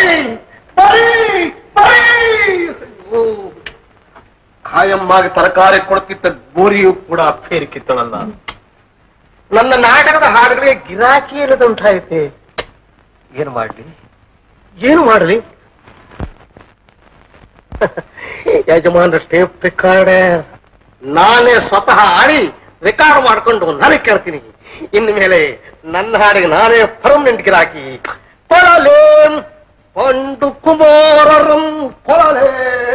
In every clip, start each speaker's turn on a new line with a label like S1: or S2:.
S1: ಬರೀ ಬರೀ ಅಯ್ಯೋ. ಖಾಯಮ್ಮಾಗಿ ತರಕಾರಿ ಕೊಡ್ತಿದ್ದ ಗೋರಿಯು ಕೂಡ ಫೇರಿ ಕಿತ್ತಳಲ್ಲ ನನ್ನ ನಾಟಕದ ಹಾಡುಗಳಿಗೆ ಗಿರಾಕಿ ಇಲ್ಲದಂತಾಯ್ತೆ ಏನು ಮಾಡ್ಲಿ ಏನು ಮಾಡ್ಲಿ ಯಜಮಾನ್ರ ಟೇಪ್ ರೆಕಾರ್ಡೆ ನಾನೇ ಸ್ವತಃ ಆಡಿ ರೆಕಾರ್ಡ್ ಮಾಡ್ಕೊಂಡು ನನಗೆ ಕೇಳ್ತೀನಿ ಇನ್ನು ಮೇಲೆ ನನ್ನ ಹಾಡಿಗೆ ನಾನೇ ಪರ್ಮನೆಂಟ್ ಗಿರಾಕಿ ಪೊಳಲೆ ಪಂಡು ಕುಮಾರರಂ ಪೊಳಲೆ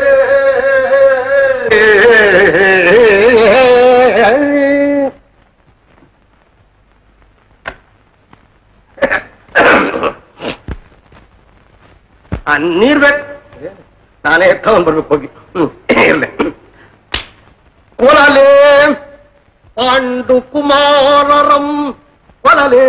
S1: ಆ ನೀರ್ ಬೇಕು ನಾನೇ ತಗೊಂಡ್ ಬರ್ಬೇಕು ಹೋಗಿ ಹ್ಮ್ ಇರ್ಲಿ ಕೊಲಲೆ ಪಾಂಡು ಕುಮಾರರಂ ಕೊಲಲೆ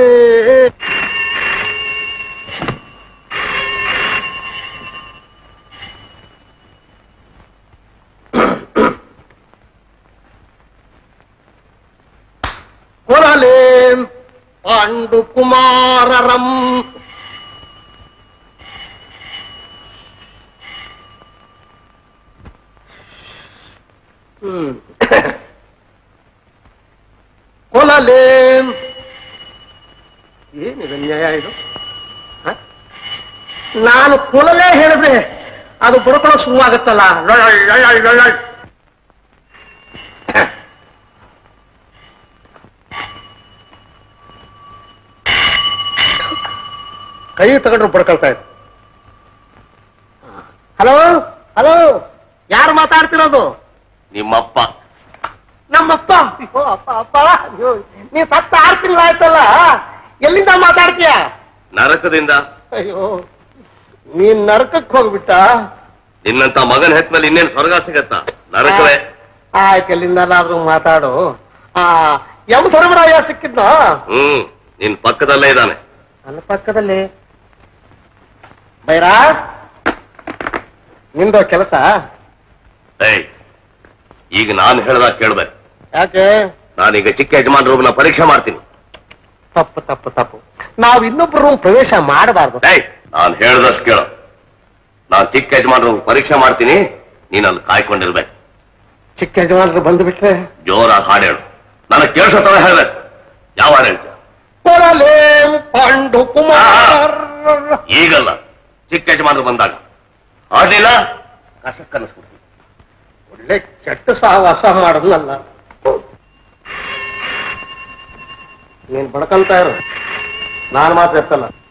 S1: ಕೊಲಲೆ ಪಾಂಡು ಕುಮಾರರಂ ಹ್ಮ್ ಕೊಲಲೆ ಏನಿದೆ ನ್ಯಾಯ ಇದು ಹ? ನಾನು ಕೊಲಲೆ ಹೇಳಿದ್ರೆ ಅದು ಬಡ್ಕೊಳ್ಳೋ ಶುರುವಾಗುತ್ತಲ್ಲ ಲೊಳ್ ಲೊಳ್ ಲೊಳ್. ಕೈ ತಗೊಂಡ್ರು ಬಡ್ಕೊಳ್ತಾ ಇತ್ತು ಹಲೋ ಹಲೋ ಯಾರು ಮಾತಾಡ್ತಿರೋದು
S2: ನಿಮ್ಮಪ್ಪ
S1: ನಮ್ಮಪ್ಪ ಅಯ್ಯೋ, ಅಪ್ಪ ಅಪ್ಪ ಅಯ್ಯೋ, ನೀವ್ ಸತ್ತ ಆರು ತಿಂಗಳು ಆಯ್ತಲ್ಲ ಎಲ್ಲಿಂದ ಮಾತಾಡ್ತೀಯ
S2: ನರಕದಿಂದ
S1: ಅಯ್ಯೋ ನೀನ್ ನರಕಕ್ಕೆ ಹೋಗ್ಬಿಟ್ಟ
S2: ನಿನ್ನಂತ ಮಗನ ಹೆತ್ಮೇಲೆ ಇನ್ನೇನ್ ಸ್ವರ್ಗ ಸಿಗತ್ತ ನರಕವೇ
S1: ಆಯ್ತು ಎಲ್ಲಿಂದಲಾದ್ರೂ ಮಾತಾಡು ಆ ಯಮ ಧರ್ಮರಾಯ ಸಿಕ್ಕಿದ್ನ
S2: ಹ್ಮ್ ನಿನ್ ಪಕ್ಕದಲ್ಲೇ ಇದ್ದಾನೆ
S1: ನನ್ನ ಪಕ್ಕದಲ್ಲಿ ಬೈರಾ ನಿಂದು ಕೆಲಸ
S2: ಏಯ್ ಈಗ ನಾನು ಹೇಳ್ದಾಗ ಕೇಳ್ಬೇಕು
S1: ಯಾಕೆ
S2: ನಾನೀಗ ಚಿಕ್ಕ ಯಜಮಾನ್ ರೂಮ್ನ ಪರೀಕ್ಷೆ ಮಾಡ್ತೀನಿ
S1: ತಪ್ಪು ತಪ್ಪು ತಪ್ಪು ನಾವು ಇನ್ನೊಬ್ರು ರೂಮ್ ಪ್ರವೇಶ ಮಾಡಬಾರ್ದು
S2: ಏಯ್ ನಾನು ಹೇಳ್ದಷ್ಟು ಕೇಳು ನಾನ್ ಚಿಕ್ಕ ಯಜಮಾನ್ ರೂಮ್ ಪರೀಕ್ಷೆ ಮಾಡ್ತೀನಿ ನೀನ್ ಅಲ್ಲಿ ಕಾಯ್ಕೊಂಡಿರ್ಬೇಕು
S1: ಚಿಕ್ಕ ಯಜಮಾನರು ಬಂದು ಬಿಟ್ರೆ
S2: ಜೋರಾಗಿ ಹಾಡು ಹೇಳು ನನಗೆ ಕೇಳಿಸೋ ತರ ಹೇಳ್ಬೇಕು ಯಾವ ಹಾಡು ಹೇಳ್ತೀಯ
S1: ಕೊಡಲೇ ಪಾಂಡು ಕುಮಾರ್
S2: ಈಗಲ್ಲ ಚಿಕ್ಕ ಯಜಮಾನರು ಬಂದಾಗ ಹಾಡ್ಲಿಲ್ಲ ಕಸಕ್ ಅನ್ನಿಸ್ಬಿಡ್ತೀನಿ
S1: ಒಳ್ಳೆ ಕೆಟ್ಟ ಸಹವಾಸ ಮಾಡೋದ್ನಲ್ಲ ನೀನ್ ಬಡ್ಕಂತ ಇರು ನಾನು ಮಾತ್ರ ಎತ್ತಲ್ಲ